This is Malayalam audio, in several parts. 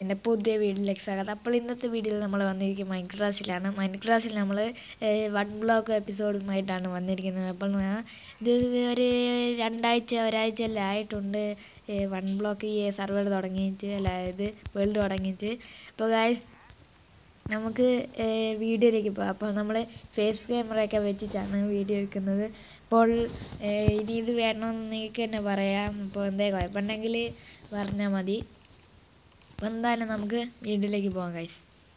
എൻ്റെ പുതിയ വീഡിയോയിലേക്ക് സ്വാഗതം അപ്പോൾ ഇന്നത്തെ വീഡിയോയിൽ നമ്മൾ വന്നിരിക്കുന്നത് മൈൻഡ് ക്രാസിലാണ് മൈൻഡ് ക്രാസിൽ നമ്മൾ വൺ ബ്ലോക്ക് എപ്പിസോഡുമായിട്ടാണ് വന്നിരിക്കുന്നത് അപ്പോൾ ഞാൻ ഇത് ഒരു രണ്ടാഴ്ച ഒരാഴ്ച എല്ലാം ആയിട്ടുണ്ട് വൺ ബ്ലോക്ക് ഈ സർവർ തുടങ്ങിയിട്ട് അതായത് വേൾഡ് തുടങ്ങിയിട്ട് അപ്പോൾ ഗായ്സ് നമുക്ക് വീഡിയോയിലേക്ക് പോകാം അപ്പോൾ നമ്മൾ ഫേസ് ക്യാമറയൊക്കെ വെച്ചിട്ടാണ് വീഡിയോ എടുക്കുന്നത് അപ്പോൾ ഏഹ് ഇനി ഇത് വേണമെന്ന് നിങ്ങൾക്ക് തന്നെ പറയാം അപ്പോൾ എന്തേ കുഴപ്പമുണ്ടെങ്കിൽ പറഞ്ഞാൽ മതി അപ്പോൾ എന്തായാലും നമുക്ക് വീഡിയോയിലേക്ക് പോകാം ഗൈസ്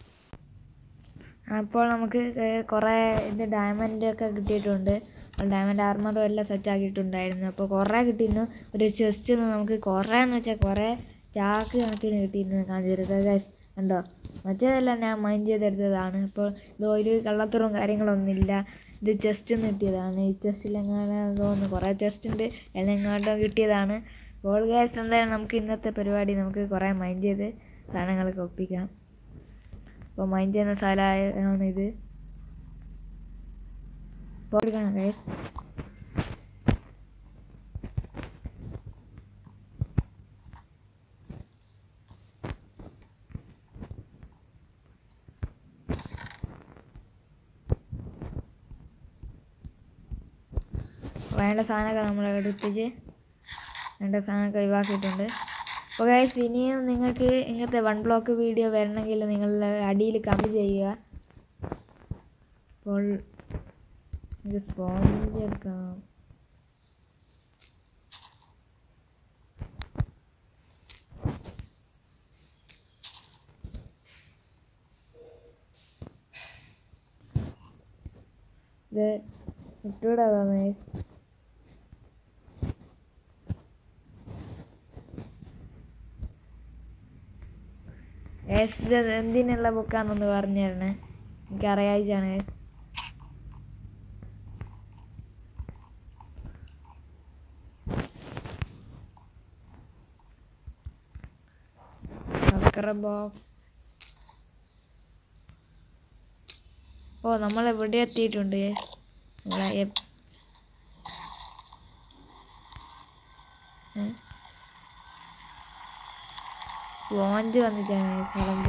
അപ്പോൾ നമുക്ക് ഏഹ് കുറേ ഇത് ഡയമണ്ട് ഒക്കെ കിട്ടിയിട്ടുണ്ട് ഡയമണ്ട് ആർമറും എല്ലാം സെറ്റ് ആക്കിയിട്ടുണ്ടായിരുന്നു അപ്പോൾ കുറേ കിട്ടിയിരുന്നു ഒരു ചെസ്റ്റിൽ നിന്ന് നമുക്ക് കുറേ എന്ന് വെച്ചാൽ കുറേ ചാക്ക് കണക്കിന് കിട്ടിയിരുന്നു കാണിച്ചിരുന്നത് ഗൈസ് കണ്ടോ മറ്റേതെല്ലാം ഞാൻ മൈൻഡ് ചെയ്തെടുത്തതാണ് ഇപ്പോൾ ഇത് ഒരു കള്ളത്തരവും കാര്യങ്ങളൊന്നുമില്ല ഇത് ചെസ്റ്റ് കിട്ടിയതാണ് ഈ ചെസ്റ്റിൽ എങ്ങനെ തോന്നുന്നു കുറേ ചെസ്റ്റ് ഉണ്ട് എല്ലാം എങ്ങോട്ടോ കിട്ടിയതാണ് അപ്പോൾ ഗൈസ് എന്തായാലും നമുക്ക് ഇന്നത്തെ പരിപാടി നമുക്ക് കുറേ മൈൻഡ് ചെയ്ത് സാധനങ്ങളൊക്കെ ഒപ്പിക്കാം അപ്പോൾ മൈൻഡ് ചെയ്യുന്ന സ്ഥലമാണ് ഇത് ഇപ്പോൾ എടുക്കണം ഗൈസ് വേണ്ട സാധനമൊക്കെ നമ്മൾ എടുപ്പിച്ച് വേണ്ട സാധനമൊക്കെ ഒഴിവാക്കിയിട്ടുണ്ട് അപ്പോൾ ഗൈസ് ഇനിയും നിങ്ങൾക്ക് ഇങ്ങനത്തെ വൺ ബ്ലോക്ക് വീഡിയോ വരണമെങ്കിൽ നിങ്ങളുടെ അടിയിൽ കമൻറ്റ് ചെയ്യുക അപ്പോൾ ഇത് സ്പോഞ്ച് എടുക്കാം ഇത് ഇട്ടൂടെ തോന്നുന്നു ഏസ് ഇത് എന്തിനുള്ള ബുക്കാന്നൊന്ന് പറഞ്ഞു തരണേ എനിക്ക് അറിയായിട്ടാണ് ബോക്സ് ഓ നമ്മൾ എവിടെ എത്തിയിട്ടുണ്ട് നമ്മളെ എപ്- ഏ? സ്പോഞ്ച് വന്നിട്ടാണ് കളമ്പ്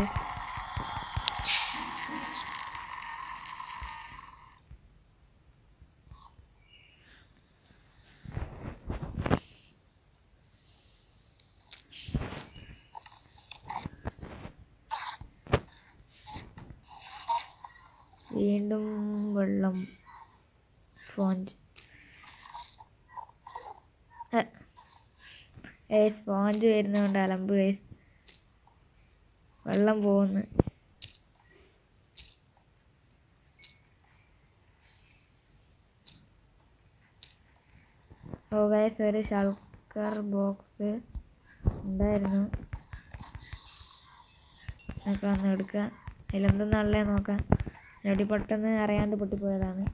വീണ്ടും വെള്ളം സ്പോഞ്ച് ഏ സ്പോഞ്ച് വരുന്നതുകൊണ്ട് അലമ്പ് guys. വെള്ളം പോകുന്നു ഓ ഗൈസ് ഒരു ഷൾക്കർ ബോക്സ് ഉണ്ടായിരുന്നു നമുക്ക് വന്ന് എടുക്കാം അതിലെന്തെന്നുള്ളേ നോക്കാം ഞൊടി പെട്ടെന്ന് അറിയാണ്ട് പൊട്ടിപ്പോയതാണ്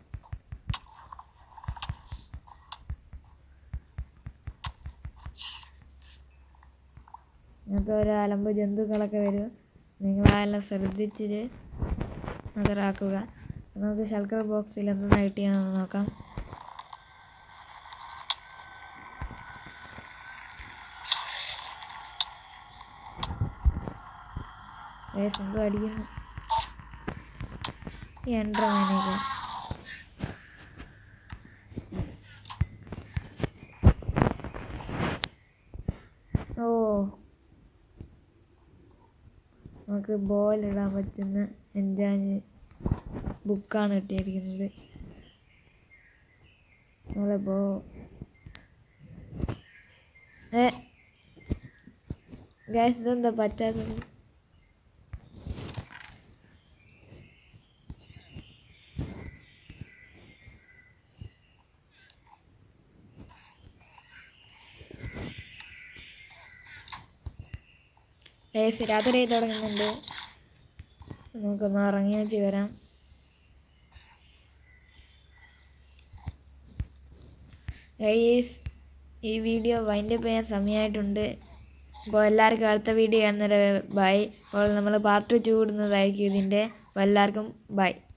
ഇങ്ങനത്തെ ഒരു അലമ്പ് ജന്തുക്കളൊക്കെ വരും നിങ്ങളതെല്ലാം ശ്രദ്ധിച്ചിട്ട് നഗറാക്കുക നമുക്ക് ശർക്കര ബോക്സിൽ എന്തെന്നാ കിട്ടിയെന്ന് നോക്കാം ഏ സ്വന്തം അടിക്കുന്നു എൻട്ര മേനേജർ ഓ നമുക്ക് ബോൾ ഇടാൻ പറ്റുന്ന എൻജാന് ബുക്കാണ് കിട്ടിയിരിക്കുന്നത് നമ്മളെ ബോ ഏ ഗ്യാസ് ഇതെന്താ പറ്റാത്തത് ഏസ് രാത്രി ആയി തുടങ്ങുന്നുണ്ട് നമുക്കൊന്ന് ഇറങ്ങി വെച്ച് വരാം ഗൈസ് ഈ വീഡിയോ വൈൻഡപ്പ് ചെയ്യാൻ സമയമായിട്ടുണ്ട് അപ്പോൾ എല്ലാവർക്കും അടുത്ത വീഡിയോ കാണുന്നവരെ ബൈ അപ്പോൾ നമ്മൾ പാർട്ട് ടു ഇടുന്നതായിരിക്കും ഇതിൻ്റെ അപ്പോൾ എല്ലാവർക്കും ബൈ